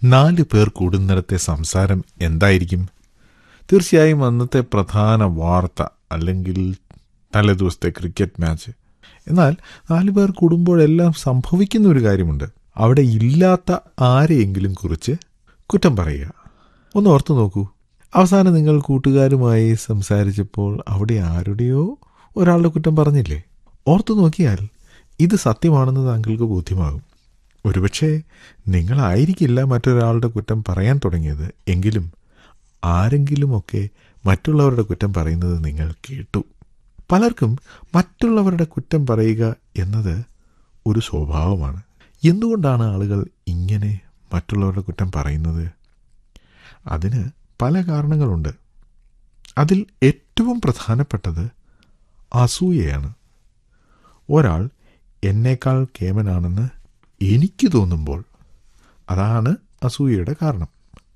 നാല് പേർ കൂടുന്നിടത്തെ സംസാരം എന്തായിരിക്കും തീർച്ചയായും അന്നത്തെ പ്രധാന വാർത്ത അല്ലെങ്കിൽ തലേദിവസത്തെ ക്രിക്കറ്റ് മാച്ച് എന്നാൽ നാല് പേർ കൂടുമ്പോഴെല്ലാം സംഭവിക്കുന്ന ഒരു കാര്യമുണ്ട് അവിടെ ഇല്ലാത്ത ആരെയെങ്കിലും കുറിച്ച് കുറ്റം പറയുക ഒന്ന് ഓർത്തു നോക്കൂ അവസാനം നിങ്ങൾ കൂട്ടുകാരുമായി സംസാരിച്ചപ്പോൾ അവിടെ ആരുടെയോ ഒരാളുടെ കുറ്റം പറഞ്ഞില്ലേ ഓർത്തു നോക്കിയാൽ ഇത് സത്യമാണെന്ന് താങ്കൾക്ക് ബോധ്യമാകും ഒരുപക്ഷെ നിങ്ങളായിരിക്കില്ല മറ്റൊരാളുടെ കുറ്റം പറയാൻ തുടങ്ങിയത് എങ്കിലും ആരെങ്കിലുമൊക്കെ മറ്റുള്ളവരുടെ കുറ്റം പറയുന്നത് നിങ്ങൾ കേട്ടു പലർക്കും മറ്റുള്ളവരുടെ കുറ്റം പറയുക എന്നത് ഒരു സ്വഭാവമാണ് എന്തുകൊണ്ടാണ് ആളുകൾ ഇങ്ങനെ മറ്റുള്ളവരുടെ കുറ്റം പറയുന്നത് അതിന് പല കാരണങ്ങളുണ്ട് അതിൽ ഏറ്റവും പ്രധാനപ്പെട്ടത് അസൂയയാണ് ഒരാൾ എന്നേക്കാൾ കേമനാണെന്ന് എനിക്ക് തോന്നുമ്പോൾ അതാണ് അസൂയയുടെ കാരണം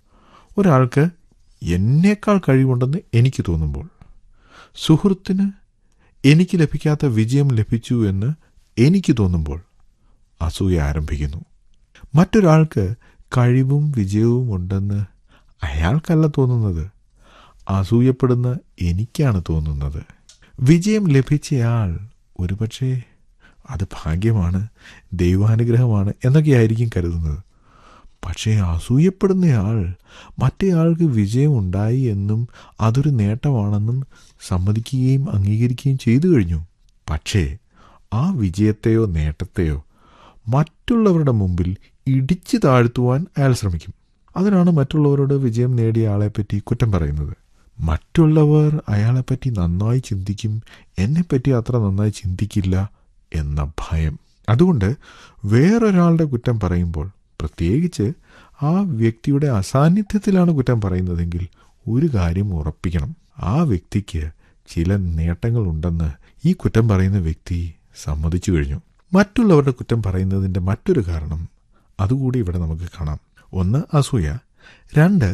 ഒരാൾക്ക് എന്നേക്കാൾ കഴിവുണ്ടെന്ന് എനിക്ക് തോന്നുമ്പോൾ സുഹൃത്തിന് എനിക്ക് ലഭിക്കാത്ത വിജയം ലഭിച്ചു എന്ന് എനിക്ക് തോന്നുമ്പോൾ അസൂയ ആരംഭിക്കുന്നു മറ്റൊരാൾക്ക് കഴിവും വിജയവും ഉണ്ടെന്ന് അയാൾക്കല്ല തോന്നുന്നത് അസൂയപ്പെടുന്ന എനിക്കാണ് തോന്നുന്നത് വിജയം ലഭിച്ചയാൾ ഒരുപക്ഷെ അത് ഭാഗ്യമാണ് ദൈവാനുഗ്രഹമാണ് എന്നൊക്കെയായിരിക്കും കരുതുന്നത് പക്ഷേ അസൂയപ്പെടുന്നയാൾ മറ്റേയാൾക്ക് വിജയം ഉണ്ടായി എന്നും അതൊരു നേട്ടമാണെന്നും സമ്മതിക്കുകയും അംഗീകരിക്കുകയും ചെയ്തു കഴിഞ്ഞു പക്ഷേ ആ വിജയത്തെയോ നേട്ടത്തെയോ മറ്റുള്ളവരുടെ മുമ്പിൽ ഇടിച്ചു താഴ്ത്തുവാൻ അയാൾ ശ്രമിക്കും അതിനാണ് മറ്റുള്ളവരോട് വിജയം നേടിയ ആളെപ്പറ്റി കുറ്റം പറയുന്നത് മറ്റുള്ളവർ അയാളെപ്പറ്റി നന്നായി ചിന്തിക്കും എന്നെപ്പറ്റി അത്ര നന്നായി ചിന്തിക്കില്ല എന്ന ഭയം അതുകൊണ്ട് വേറൊരാളുടെ കുറ്റം പറയുമ്പോൾ പ്രത്യേകിച്ച് ആ വ്യക്തിയുടെ അസാന്നിധ്യത്തിലാണ് കുറ്റം പറയുന്നതെങ്കിൽ ഒരു കാര്യം ഉറപ്പിക്കണം ആ വ്യക്തിക്ക് ചില നേട്ടങ്ങളുണ്ടെന്ന് ഈ കുറ്റം പറയുന്ന വ്യക്തി സമ്മതിച്ചു കഴിഞ്ഞു മറ്റുള്ളവരുടെ കുറ്റം പറയുന്നതിൻ്റെ മറ്റൊരു കാരണം അതുകൂടി ഇവിടെ നമുക്ക് കാണാം ഒന്ന് അസൂയ രണ്ട്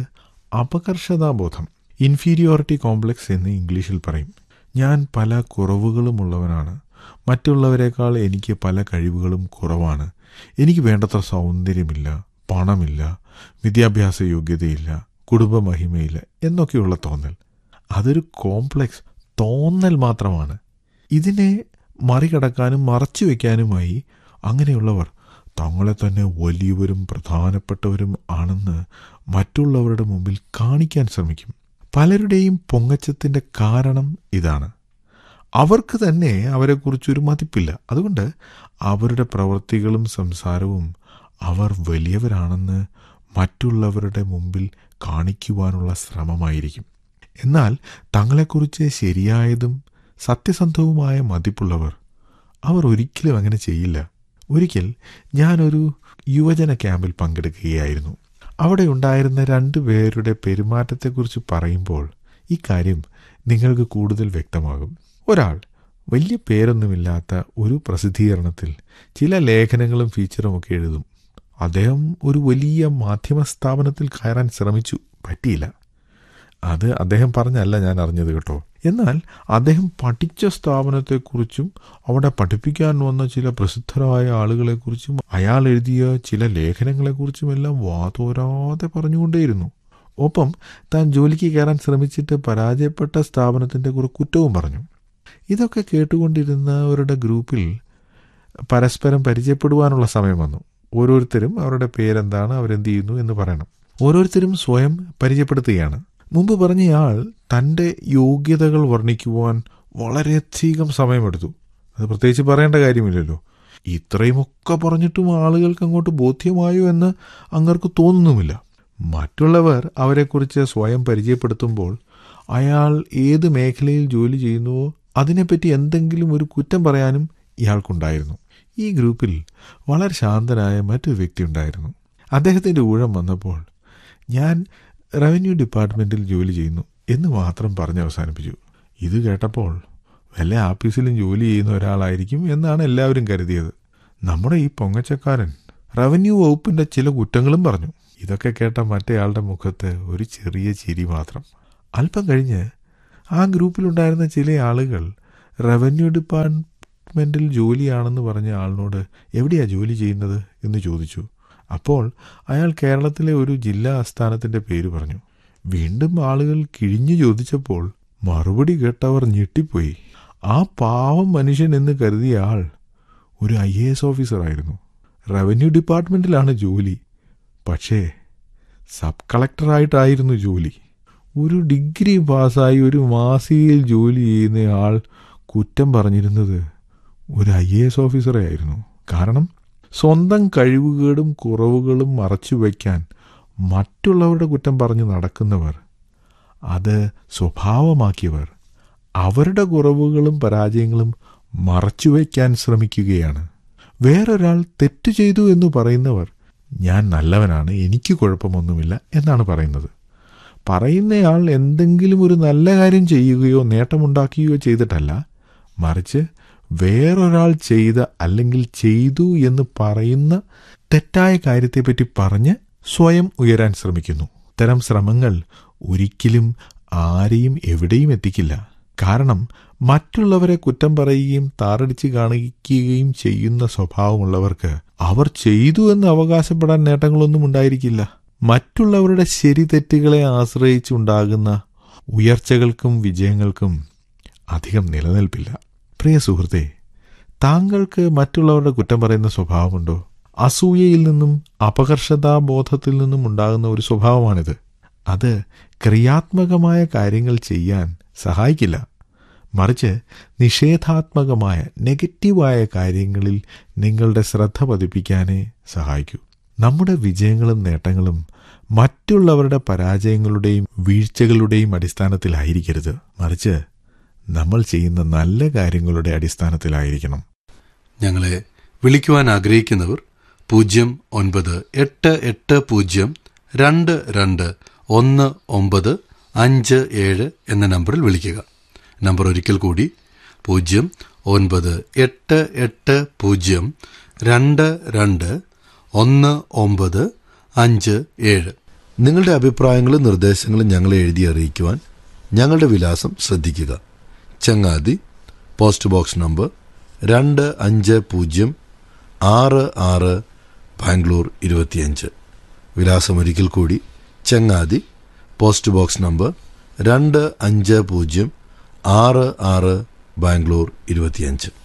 അപകർഷതാബോധം ഇൻഫീരിയോറിറ്റി കോംപ്ലക്സ് എന്ന് ഇംഗ്ലീഷിൽ പറയും ഞാൻ പല കുറവുകളുമുള്ളവനാണ് മറ്റുള്ളവരെക്കാൾ എനിക്ക് പല കഴിവുകളും കുറവാണ് എനിക്ക് വേണ്ടത്ര സൗന്ദര്യമില്ല പണമില്ല വിദ്യാഭ്യാസ യോഗ്യതയില്ല കുടുംബമഹിമയില്ല എന്നൊക്കെയുള്ള തോന്നൽ അതൊരു കോംപ്ലക്സ് തോന്നൽ മാത്രമാണ് ഇതിനെ മറികടക്കാനും മറച്ചു വയ്ക്കാനുമായി അങ്ങനെയുള്ളവർ തങ്ങളെ തന്നെ വലിയവരും പ്രധാനപ്പെട്ടവരും ആണെന്ന് മറ്റുള്ളവരുടെ മുമ്പിൽ കാണിക്കാൻ ശ്രമിക്കും പലരുടെയും പൊങ്ങച്ചത്തിൻ്റെ കാരണം ഇതാണ് അവർക്ക് തന്നെ അവരെക്കുറിച്ചൊരു മതിപ്പില്ല അതുകൊണ്ട് അവരുടെ പ്രവൃത്തികളും സംസാരവും അവർ വലിയവരാണെന്ന് മറ്റുള്ളവരുടെ മുമ്പിൽ കാണിക്കുവാനുള്ള ശ്രമമായിരിക്കും എന്നാൽ തങ്ങളെക്കുറിച്ച് ശരിയായതും സത്യസന്ധവുമായ മതിപ്പുള്ളവർ അവർ ഒരിക്കലും അങ്ങനെ ചെയ്യില്ല ഒരിക്കൽ ഞാനൊരു യുവജന ക്യാമ്പിൽ പങ്കെടുക്കുകയായിരുന്നു അവിടെ ഉണ്ടായിരുന്ന രണ്ടു പേരുടെ പെരുമാറ്റത്തെക്കുറിച്ച് പറയുമ്പോൾ ഈ കാര്യം നിങ്ങൾക്ക് കൂടുതൽ വ്യക്തമാകും ഒരാൾ വലിയ പേരൊന്നുമില്ലാത്ത ഒരു പ്രസിദ്ധീകരണത്തിൽ ചില ലേഖനങ്ങളും ഫീച്ചറും ഒക്കെ എഴുതും അദ്ദേഹം ഒരു വലിയ മാധ്യമ സ്ഥാപനത്തിൽ കയറാൻ ശ്രമിച്ചു പറ്റിയില്ല അത് അദ്ദേഹം പറഞ്ഞല്ല ഞാൻ അറിഞ്ഞത് കേട്ടോ എന്നാൽ അദ്ദേഹം പഠിച്ച സ്ഥാപനത്തെക്കുറിച്ചും അവിടെ പഠിപ്പിക്കാൻ വന്ന ചില പ്രസിദ്ധരായ ആളുകളെക്കുറിച്ചും അയാൾ എഴുതിയ ചില ലേഖനങ്ങളെക്കുറിച്ചും എല്ലാം വാതോരാതെ പറഞ്ഞുകൊണ്ടേയിരുന്നു ഒപ്പം താൻ ജോലിക്ക് കയറാൻ ശ്രമിച്ചിട്ട് പരാജയപ്പെട്ട സ്ഥാപനത്തിൻ്റെ കുറെ കുറ്റവും പറഞ്ഞു ഇതൊക്കെ കേട്ടുകൊണ്ടിരുന്നവരുടെ ഗ്രൂപ്പിൽ പരസ്പരം പരിചയപ്പെടുവാനുള്ള സമയം വന്നു ഓരോരുത്തരും അവരുടെ പേരെന്താണ് അവരെന്ത് ചെയ്യുന്നു എന്ന് പറയണം ഓരോരുത്തരും സ്വയം പരിചയപ്പെടുത്തുകയാണ് മുമ്പ് പറഞ്ഞയാൾ തൻ്റെ യോഗ്യതകൾ വർണ്ണിക്കുവാൻ വളരെയധികം സമയമെടുത്തു അത് പ്രത്യേകിച്ച് പറയേണ്ട കാര്യമില്ലല്ലോ ഇത്രയുമൊക്കെ പറഞ്ഞിട്ടും ആളുകൾക്ക് അങ്ങോട്ട് ബോധ്യമായോ എന്ന് അങ്ങർക്ക് തോന്നുന്നുമില്ല മറ്റുള്ളവർ അവരെക്കുറിച്ച് സ്വയം പരിചയപ്പെടുത്തുമ്പോൾ അയാൾ ഏത് മേഖലയിൽ ജോലി ചെയ്യുന്നുവോ അതിനെപ്പറ്റി എന്തെങ്കിലും ഒരു കുറ്റം പറയാനും ഇയാൾക്കുണ്ടായിരുന്നു ഈ ഗ്രൂപ്പിൽ വളരെ ശാന്തനായ മറ്റൊരു വ്യക്തി ഉണ്ടായിരുന്നു അദ്ദേഹത്തിൻ്റെ ഊഴം വന്നപ്പോൾ ഞാൻ റവന്യൂ ഡിപ്പാർട്ട്മെൻറ്റിൽ ജോലി ചെയ്യുന്നു എന്ന് മാത്രം പറഞ്ഞ് അവസാനിപ്പിച്ചു ഇത് കേട്ടപ്പോൾ വല്ല ആഫീസിലും ജോലി ചെയ്യുന്ന ഒരാളായിരിക്കും എന്നാണ് എല്ലാവരും കരുതിയത് നമ്മുടെ ഈ പൊങ്ങച്ചക്കാരൻ റവന്യൂ വകുപ്പിൻ്റെ ചില കുറ്റങ്ങളും പറഞ്ഞു ഇതൊക്കെ കേട്ട മറ്റേയാളുടെ മുഖത്ത് ഒരു ചെറിയ ചിരി മാത്രം അല്പം കഴിഞ്ഞ് ആ ഗ്രൂപ്പിലുണ്ടായിരുന്ന ചില ആളുകൾ റവന്യൂ ഡിപ്പാർട്ട്മെൻറ്റിൽ ജോലിയാണെന്ന് പറഞ്ഞ ആളിനോട് എവിടെയാ ജോലി ചെയ്യുന്നത് എന്ന് ചോദിച്ചു അപ്പോൾ അയാൾ കേരളത്തിലെ ഒരു ജില്ലാ ആസ്ഥാനത്തിന്റെ പേര് പറഞ്ഞു വീണ്ടും ആളുകൾ കിഴിഞ്ഞു ചോദിച്ചപ്പോൾ മറുപടി കേട്ടവർ ഞെട്ടിപ്പോയി ആ പാവം മനുഷ്യൻ എന്ന് കരുതിയ ആൾ ഒരു ഐ എ എസ് ഓഫീസറായിരുന്നു റവന്യൂ ഡിപ്പാർട്ട്മെന്റിലാണ് ജോലി പക്ഷേ സബ് കളക്ടറായിട്ടായിരുന്നു ജോലി ഒരു ഡിഗ്രി പാസ്സായി ഒരു മാസികയിൽ ജോലി ചെയ്യുന്ന ആൾ കുറ്റം പറഞ്ഞിരുന്നത് ഒരു ഐ എ എസ് ഓഫീസറെ ആയിരുന്നു കാരണം സ്വന്തം കഴിവുകേടും കുറവുകളും മറച്ചുവെക്കാൻ മറ്റുള്ളവരുടെ കുറ്റം പറഞ്ഞ് നടക്കുന്നവർ അത് സ്വഭാവമാക്കിയവർ അവരുടെ കുറവുകളും പരാജയങ്ങളും മറച്ചുവെക്കാൻ ശ്രമിക്കുകയാണ് വേറൊരാൾ തെറ്റ് ചെയ്തു എന്ന് പറയുന്നവർ ഞാൻ നല്ലവനാണ് എനിക്ക് കുഴപ്പമൊന്നുമില്ല എന്നാണ് പറയുന്നത് പറയുന്നയാൾ എന്തെങ്കിലും ഒരു നല്ല കാര്യം ചെയ്യുകയോ നേട്ടമുണ്ടാക്കുകയോ ചെയ്തിട്ടല്ല മറിച്ച് വേറൊരാൾ ചെയ്ത അല്ലെങ്കിൽ ചെയ്തു എന്ന് പറയുന്ന തെറ്റായ കാര്യത്തെപ്പറ്റി പറഞ്ഞ് സ്വയം ഉയരാൻ ശ്രമിക്കുന്നു ഇത്തരം ശ്രമങ്ങൾ ഒരിക്കലും ആരെയും എവിടെയും എത്തിക്കില്ല കാരണം മറ്റുള്ളവരെ കുറ്റം പറയുകയും താറടിച്ച് കാണിക്കുകയും ചെയ്യുന്ന സ്വഭാവമുള്ളവർക്ക് അവർ ചെയ്തു എന്ന് അവകാശപ്പെടാൻ നേട്ടങ്ങളൊന്നും ഉണ്ടായിരിക്കില്ല മറ്റുള്ളവരുടെ ശരി തെറ്റുകളെ ആശ്രയിച്ചുണ്ടാകുന്ന ഉയർച്ചകൾക്കും വിജയങ്ങൾക്കും അധികം നിലനിൽപ്പില്ല പ്രിയ സുഹൃത്തെ താങ്കൾക്ക് മറ്റുള്ളവരുടെ കുറ്റം പറയുന്ന സ്വഭാവമുണ്ടോ അസൂയയിൽ നിന്നും അപകർഷതാബോധത്തിൽ നിന്നും ഉണ്ടാകുന്ന ഒരു സ്വഭാവമാണിത് അത് ക്രിയാത്മകമായ കാര്യങ്ങൾ ചെയ്യാൻ സഹായിക്കില്ല മറിച്ച് നിഷേധാത്മകമായ നെഗറ്റീവായ കാര്യങ്ങളിൽ നിങ്ങളുടെ ശ്രദ്ധ പതിപ്പിക്കാനേ സഹായിക്കൂ നമ്മുടെ വിജയങ്ങളും നേട്ടങ്ങളും മറ്റുള്ളവരുടെ പരാജയങ്ങളുടെയും വീഴ്ചകളുടെയും അടിസ്ഥാനത്തിലായിരിക്കരുത് മറിച്ച് നമ്മൾ ചെയ്യുന്ന നല്ല കാര്യങ്ങളുടെ അടിസ്ഥാനത്തിലായിരിക്കണം ഞങ്ങളെ വിളിക്കുവാൻ ആഗ്രഹിക്കുന്നവർ പൂജ്യം ഒൻപത് എട്ട് എട്ട് പൂജ്യം രണ്ട് രണ്ട് ഒന്ന് ഒമ്പത് അഞ്ച് ഏഴ് എന്ന നമ്പറിൽ വിളിക്കുക നമ്പർ ഒരിക്കൽ കൂടി പൂജ്യം ഒൻപത് എട്ട് എട്ട് പൂജ്യം രണ്ട് രണ്ട് ഒന്ന് ഒമ്പത് അഞ്ച് ഏഴ് നിങ്ങളുടെ അഭിപ്രായങ്ങളും നിർദ്ദേശങ്ങളും ഞങ്ങളെ എഴുതി അറിയിക്കുവാൻ ഞങ്ങളുടെ വിലാസം ശ്രദ്ധിക്കുക ചങ്ങാതി പോസ്റ്റ് ബോക്സ് നമ്പർ രണ്ട് അഞ്ച് പൂജ്യം ആറ് ആറ് ബാംഗ്ലൂർ ഇരുപത്തിയഞ്ച് വിലാസം ഒരിക്കൽ കൂടി ചങ്ങാതി പോസ്റ്റ് ബോക്സ് നമ്പർ രണ്ട് അഞ്ച് പൂജ്യം ആറ് ആറ് ബാംഗ്ലൂർ ഇരുപത്തിയഞ്ച്